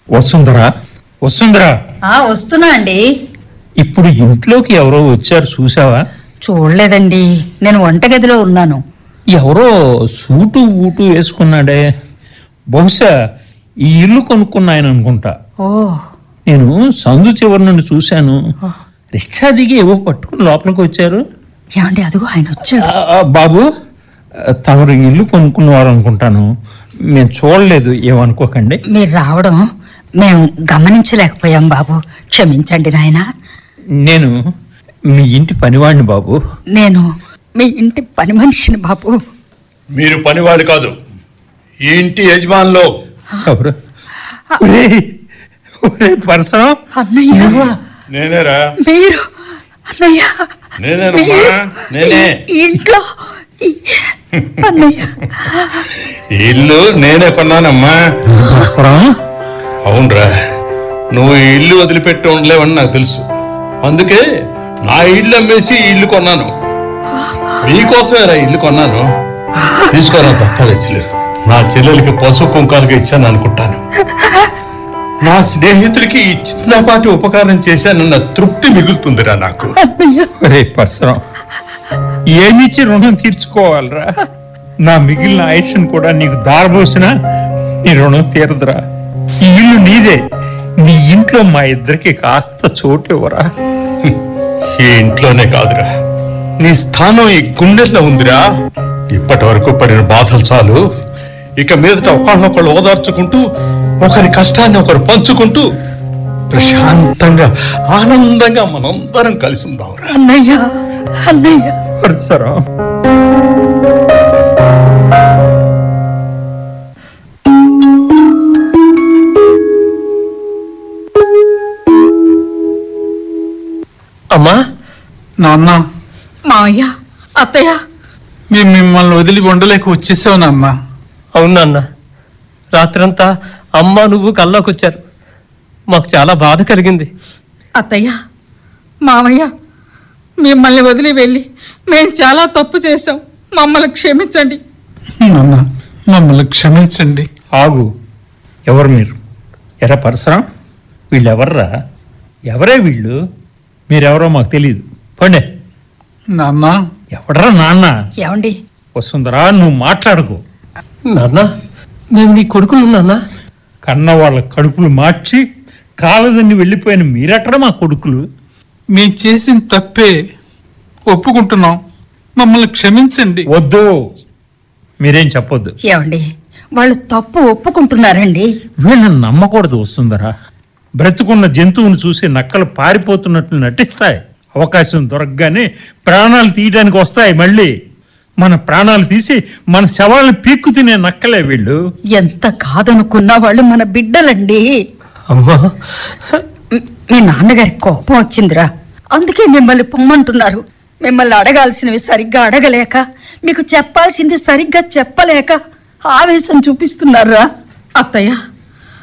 వసుంధరా వసుంధరా ఆ వస్తున్నా అండి ఇప్పుడు ఇంట్లోకి ఎవరో వచ్చారు చూసావా చూడలేదండి నేను వంటగదిలో ఉన్నాను ఎవరో సూటు ఊటు వేసుకున్నాడే బహుశా ఈ ఇల్లు కొనుక్కున్న ఆయన అనుకుంటా ఓ నేను సందు చివరి నుండి చూశాను రిక్షా దిగి ఏవో పట్టుకుని లోపలికి వచ్చారు ఏమండి అదిగో ఆయన వచ్చాడు ఆ, ఆ, బాబు ఆ, తమరు ఇల్లు కొనుక్కున్నవారు అనుకుంటాను మేము చూడలేదు ఏమనుకోకండి మీరు రావడం మేము గమనించలేకపోయాం బాబు క్షమించండి నాయన నేను మీ ఇంటి పనివాడిని బాబు నేను మీ ఇంటి పని మనిషిని బాబు మీరు పనివాడు కాదు ఈ ఇంటి యజమానులు ఎవరు ఒరేయ్, ఒరేయ్ పరసరం అన్నయ్య నేనేరా మీరు అన్నయ్య నేనేనమ్మా, మీరు నేనే. ఈ ఇంట్లో ఈ- అన్నయ్య ఈ ఇల్లు నేనే కొన్నానమ్మా పరసరం అవునరా నువ్వు ఈ ఇల్లు వదిలిపెట్టి ఉండలేవని నాకు తెలుసు అందుకే నా ఇల్లు అమ్మేసి ఈ ఇల్లు కొన్నాను మీకోసమేరా ఈ ఇల్లు కొన్నాను తీసుకోరా దస్తావేజీలు నా చెల్లెలకి పసుపు కుంకాలుగా ఇచ్చాను అనుకుంటాను నా స్నేహితుడికి ఈ చిన్నపాటి ఉపకారం చేశానన్న తృప్తి మిగులుతుందిరా నాకు అన్నయ్య ఒరే పరసరం ఏమిచ్చి రుణం తీర్చుకోవాలరా నా మిగిలిన ఆయుష్ను కూడా నీకు దారబోసినా నీ రుణం తీరదురా ఈ ఇల్లు నీదే నీ ఇంట్లో మా ఇద్దరికి కాస్త చోటు ఇవ్వరా ఈ ఇంట్లోనే కాదురా నీ స్థానం ఈ గుండెల్లో ఉందిరా ఇప్పటి వరకు పడిన బాధలు చాలు ఇక మీదట ఒకళ్ళనొకళ్ళు ఓదార్చుకుంటూ ఒకరి కష్టాన్ని ఒకరు పంచుకుంటూ ప్రశాంతంగా ఆనందంగా మనందరం కలిసి ఉందాంరా అన్నయ్య అన్నయ్య పరసరం అమ్మా నాన్న మావయ్య అత్తయ్య మేము మిమ్మల్ని వదిలి ఉండలేక వచ్చేసావు నాన్న అవును అన్న రాత్రంతా అమ్మ నువ్వు కల్లోకి వచ్చారు మాకు చాలా బాధ కలిగింది అత్తయ్య మామయ్య మిమ్మల్ని వదిలి వెళ్ళి మేము చాలా తప్పు చేశాం మమ్మల్ని క్షమించండి నాన్న మమ్మల్ని క్షమించండి ఆగు ఎవరు మీరు ఎరా పరసరం వీళ్ళు ఎవర్రా ఎవరే వీళ్ళు మీరెవరో మాకు తెలియదు పండే నాన్న ఎవడరా నాన్న ఏమండి వసుంధరా నువ్వు మాట్లాడుకో నాన్న మేము నీ కొడుకులు నాన్న కన్న వాళ్ళ కడుపులు మార్చి కాలదని వెళ్ళిపోయిన మీరెక్కడ మా కొడుకులు మేము చేసిన తప్పే ఒప్పుకుంటున్నాం మమ్మల్ని క్షమించండి వద్దు మీరేం చెప్పొద్దు ఏమండి వాళ్ళు తప్పు ఒప్పుకుంటున్నారండి వీళ్ళని నమ్మకూడదు వస్తుందరా బ్రతుకున్న జంతువును చూసి నక్కలు పారిపోతున్నట్లు నటిస్తాయి అవకాశం దొరకగానే ప్రాణాలు తీయడానికి వస్తాయి మళ్ళీ మన ప్రాణాలు తీసి మన శవాలను పీక్కు తినే నక్కలే వీళ్ళు ఎంత కాదనుకున్నా వాళ్ళు మన బిడ్డలండి అమ్మా మ్- మీ నాన్నగారి కోపం వచ్చిందిరా అందుకే మిమ్మల్ని పొమ్మంటున్నారు మిమ్మల్ని అడగాల్సినవి సరిగ్గా అడగలేక మీకు చెప్పాల్సింది సరిగ్గా చెప్పలేక ఆవేశం చూపిస్తున్నారా అత్తయ్య